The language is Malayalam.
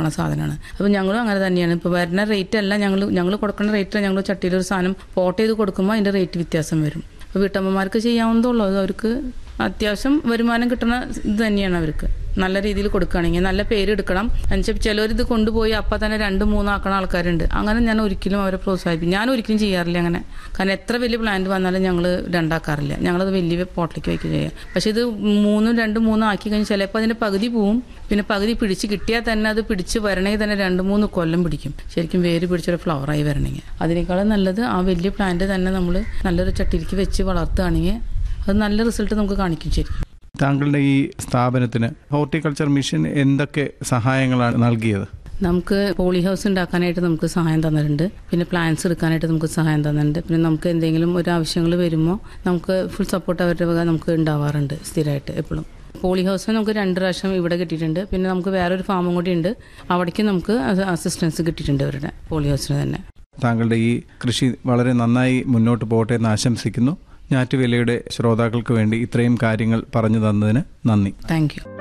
ഉണ്ടാക്കുന്ന സാധനമാണ് അപ്പോൾ ഞങ്ങളും അങ്ങനെ തന്നെയാണ് ഇപ്പോൾ വരുന്ന റേറ്റ് അല്ല ഞങ്ങൾ ഞങ്ങൾ കൊടുക്കുന്ന റേറ്റിൽ ഞങ്ങൾ ചട്ടിയിൽ ഒരു സാധനം പോട്ട് ചെയ്ത് കൊടുക്കുമ്പോൾ അതിൻ്റെ റേറ്റ് വ്യത്യാസം വരും അപ്പോൾ വീട്ടമ്മമാർക്ക് ചെയ്യാവുന്നതുള്ളൂ അത് അവർക്ക് അത്യാവശ്യം വരുമാനം കിട്ടുന്ന ഇത് തന്നെയാണ് അവർക്ക് നല്ല രീതിയിൽ കൊടുക്കുകയാണെങ്കിൽ നല്ല പേര് എടുക്കണം എന്നുവെച്ചാൽ ചിലവർ ഇത് കൊണ്ടുപോയി അപ്പം തന്നെ രണ്ട് മൂന്നാക്കണ ആൾക്കാരുണ്ട് അങ്ങനെ ഞാൻ ഒരിക്കലും അവരെ പ്രോത്സാഹിപ്പിക്കും ഞാൻ ഒരിക്കലും ചെയ്യാറില്ല അങ്ങനെ കാരണം എത്ര വലിയ പ്ലാന്റ് വന്നാലും ഞങ്ങൾ രണ്ടാക്കാറില്ല ഞങ്ങളത് വലിയ പോട്ടിലേക്ക് വയ്ക്കുക ചെയ്യുക പക്ഷേ ഇത് മൂന്നും രണ്ടും മൂന്നും ആക്കി കഴിഞ്ഞാൽ ചിലപ്പോൾ അതിൻ്റെ പകുതി പോവും പിന്നെ പകുതി പിടിച്ച് കിട്ടിയാൽ തന്നെ അത് പിടിച്ച് വരണമെങ്കിൽ തന്നെ രണ്ട് മൂന്ന് കൊല്ലം പിടിക്കും ശരിക്കും വേര് പിടിച്ചൊരു ഫ്ലവറായി വരണമെങ്കിൽ അതിനേക്കാളും നല്ലത് ആ വലിയ പ്ലാന്റ് തന്നെ നമ്മൾ നല്ലൊരു ചട്ടിയിലേക്ക് വെച്ച് വളർത്തുകയാണെങ്കിൽ അത് നല്ല റിസൾട്ട് നമുക്ക് കാണിക്കും ശരിക്കും താങ്കളുടെ ഈ സ്ഥാപനത്തിന് ഹോർട്ടിക്കൾച്ചർ മിഷൻ എന്തൊക്കെ സഹായങ്ങളാണ് നൽകിയത് നമുക്ക് പോളി ഹൗസ് ഉണ്ടാക്കാനായിട്ട് നമുക്ക് സഹായം തന്നിട്ടുണ്ട് പിന്നെ പ്ലാന്റ്സ് എടുക്കാനായിട്ട് നമുക്ക് സഹായം തന്നിട്ടുണ്ട് പിന്നെ നമുക്ക് എന്തെങ്കിലും ഒരു ആവശ്യങ്ങൾ വരുമ്പോൾ നമുക്ക് ഫുൾ സപ്പോർട്ട് അവരുടെ വക നമുക്ക് ഉണ്ടാവാറുണ്ട് സ്ഥിരമായിട്ട് എപ്പോഴും പോളി ഹൗസിന് നമുക്ക് രണ്ട് പ്രാവശ്യം ഇവിടെ കിട്ടിയിട്ടുണ്ട് പിന്നെ നമുക്ക് വേറൊരു ഫാമും കൂടി ഉണ്ട് അവിടേക്ക് നമുക്ക് അസിസ്റ്റൻസ് കിട്ടിയിട്ടുണ്ട് അവരുടെ പോളി ഹൗസിന് തന്നെ താങ്കളുടെ ഈ കൃഷി വളരെ നന്നായി മുന്നോട്ട് പോകട്ടെ എന്ന് ആശംസിക്കുന്നു ഞാറ്റുവേലയുടെ ശ്രോതാക്കൾക്ക് വേണ്ടി ഇത്രയും കാര്യങ്ങൾ പറഞ്ഞു തന്നതിന് നന്ദി താങ്ക് യു